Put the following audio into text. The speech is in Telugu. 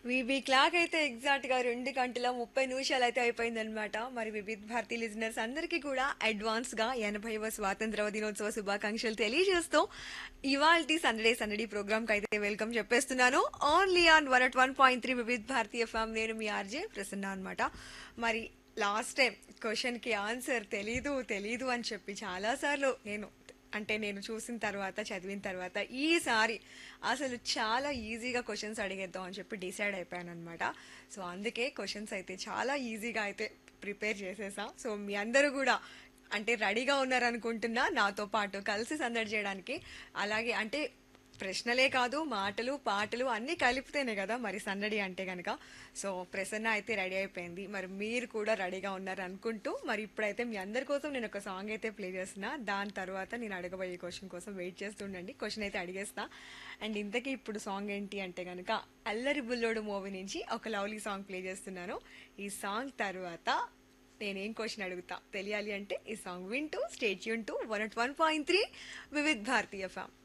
వీబీ క్లాక్ అయితే ఎగ్జాక్ట్ గా రెండు గంటల ముప్పై నిమిషాలు అయితే అయిపోయిందనమాట మరి వివిధ భారతీ లిజనర్స్ అందరికీ కూడా అడ్వాన్స్ గా ఎనభైవ స్వాతంత్ర దినోత్సవ శుభాకాంక్షలు తెలియజేస్తూ ఇవాల్టి సందడే సందడి ప్రోగ్రామ్ కి అయితే వెల్కమ్ చెప్పేస్తున్నాను only on one at one point three Vividh Bharatiya FM నేను మీ ఆర్జే ప్రసన్న అనమాట మరి లాస్ట్ టైం క్వశ్చన్ కి ఆన్సర్ తెలీదు తెలీదు అని చెప్పి చాలాసార్లు నేను అంటే నేను చూసిన తర్వాత చదివిన తర్వాత ఈసారి అసలు చాలా ఈజీగా క్వశ్చన్స్ అడిగేద్దాం అని చెప్పి డిసైడ్ అయిపోయాను అనమాట సో అందుకే క్వశ్చన్స్ అయితే చాలా ఈజీగా అయితే ప్రిపేర్ చేసేసా సో మీ అందరూ కూడా అంటే రెడీగా ఉన్నారనుకుంటున్నా నాతో పాటు కలిసి సందడి చేయడానికి అలాగే అంటే ప్రశ్నలే కాదు మాటలు పాటలు అన్నీ కలిపితేనే కదా మరి సందడి అంటే కనుక సో ప్రసన్న అయితే రెడీ అయిపోయింది మరి మీరు కూడా రెడీగా ఉన్నారు అనుకుంటూ మరి ఇప్పుడైతే మీ అందరి కోసం నేను ఒక సాంగ్ అయితే ప్లే చేస్తున్నా దాని తర్వాత నేను అడగబోయే క్వశ్చన్ కోసం వెయిట్ చేస్తుండండి క్వశ్చన్ అయితే అడిగేస్తా అండ్ ఇంతకీ ఇప్పుడు సాంగ్ ఏంటి అంటే కనుక అల్లరి బుల్లోడు మూవీ నుంచి ఒక లవ్లీ సాంగ్ ప్లే చేస్తున్నాను ఈ సాంగ్ తర్వాత నేనేం క్వశ్చన్ అడుగుతా తెలియాలి అంటే ఈ సాంగ్ వింటూ stay tuned to one at one point three Vividh Bharatiya form